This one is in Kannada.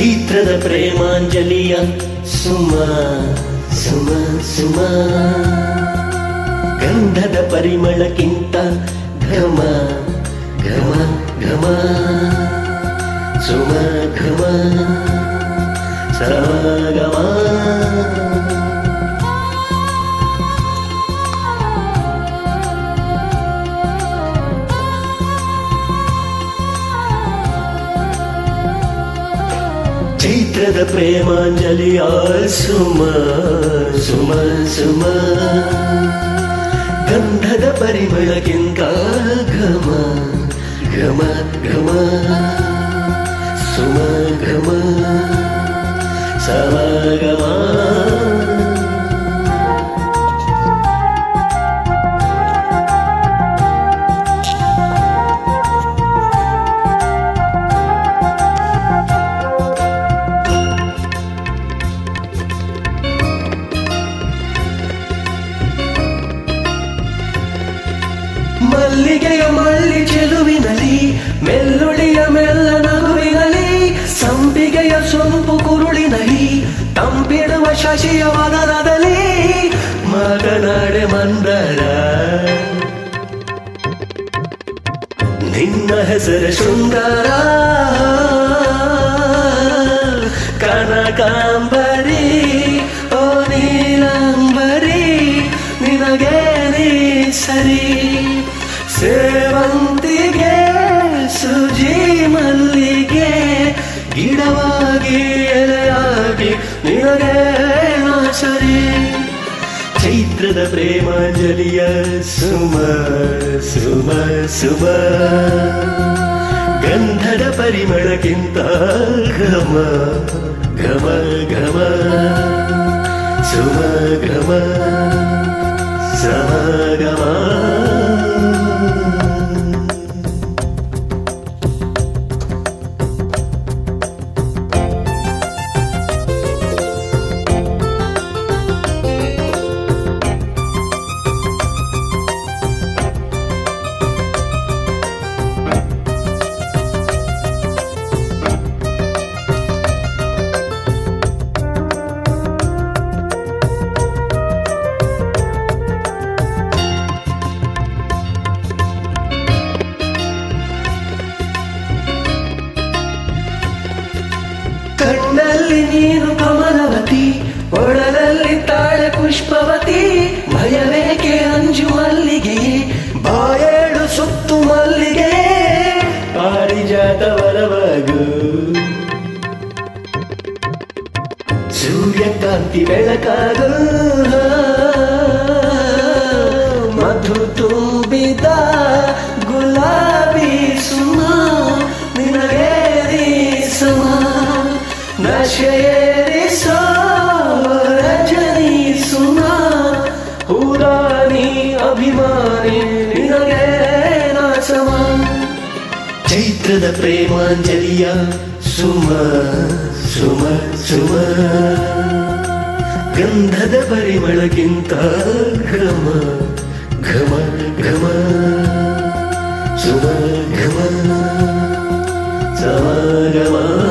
ಚೈತ್ರದ ಪ್ರೇಮಾಂಜಲಿಯ ಸುಮ ಸುಮ ಸುಮ ಗಂಧದ ಪರಿಮಳಕ್ಕಿಂತ ಘಮ ಘಮ ಘಮ ಸುಮ ಘಮ ಸಮಾಗಮ ಚೈತ್ರದ ಪ್ರೇಮಾಂಜಲಿಯ ಸುಮ ಸುಮ ಸುಮ ಗಂಧದ ಪರಿಮಳಕ್ಕಿಂತ ಘಮ ಘಮ ಘಮ ಸುಮ ಘಮ ಸಮಾಗಮ ಮಲ್ಲಿಗೆಯ ಮಳ್ಳಿ ಚೆಲುವಿನಲಿ ಮೆಲ್ಲುಳಿಯ ಮೆಲ್ಲ ನಗುವಿನಲಿ ಸಂಪಿಗೆಯ ಸೊಂಪು ಕುರುಳಿನಲಿ ತಂಪಿಡುವ ಶಶಿಯ ವದನದಲ್ಲಿ ಮಾತನಾಡೆ ಮಂದರ ನಿನ್ನ ಹೆಸರು ಸುಂದರ ಕನಕಾಂಬರಿ ಓ ನೀಲಂಬರಿ ನಿನಗೆ ನೀ ಸರಿ ಸೇವಂತಿಗೆ ಸುಜಿ ಮಲ್ಲಿಗೆ ಗಿಡವಾಗಿ ಎಲೆಯಾಗಿ ನಿನಗೆ ನಾ ಸರಿ ಚೈತ್ರದ ಪ್ರೇಮಾಂಜಲಿಯ ಸುಮ ಸುಮ ಸುಮ ಗಂಧದ ಪರಿಮಳಕ್ಕಿಂತ ಘಮ ಘಮ ಘಮ ಸುಮ ಘಮ ಸಮಗಮ ಕಣ್ಣಲ್ಲಿ ನೀನು ಕಮಲವತಿ ಒಡಲಲ್ಲಿ ತಾಳೆ ಪುಷ್ಪವತಿ ಭಯವೇಕೆ ಅಂಜು ಮಲ್ಲಿಗೆ ಬಾಯೇಳು ಸುತ್ತು ಮಲ್ಲಿಗೆ ಪಾರಿಜಾತ ವರವಗು ಸೂರ್ಯಕಾಂತಿ ಬೆಳಕಾಗು ಮಧು ತುಂಬಿದ ಗುಲಾಬಿ ಸುಮ ನಿನಗೆ ನೀ ಸುಮ ನಶೆಯೇರಿಸೋ ರಜನಿ ಸುಮ ಹೂರಾಣಿ ಅಭಿಮಾನಿ ನಿನಗೆ ನಾ ಸಮ ಚೈತ್ರದ ಪ್ರೇಮಾಂಜಲಿಯ ಸುಮ ಸುಮ ಸುಮ ಗಂಧದ ಪರಿಮಳಕ್ಕಿಂತ ಘಮ ಘಮ ಘಮ ಸುಮ ಘಮ ಸಮಾಗಮ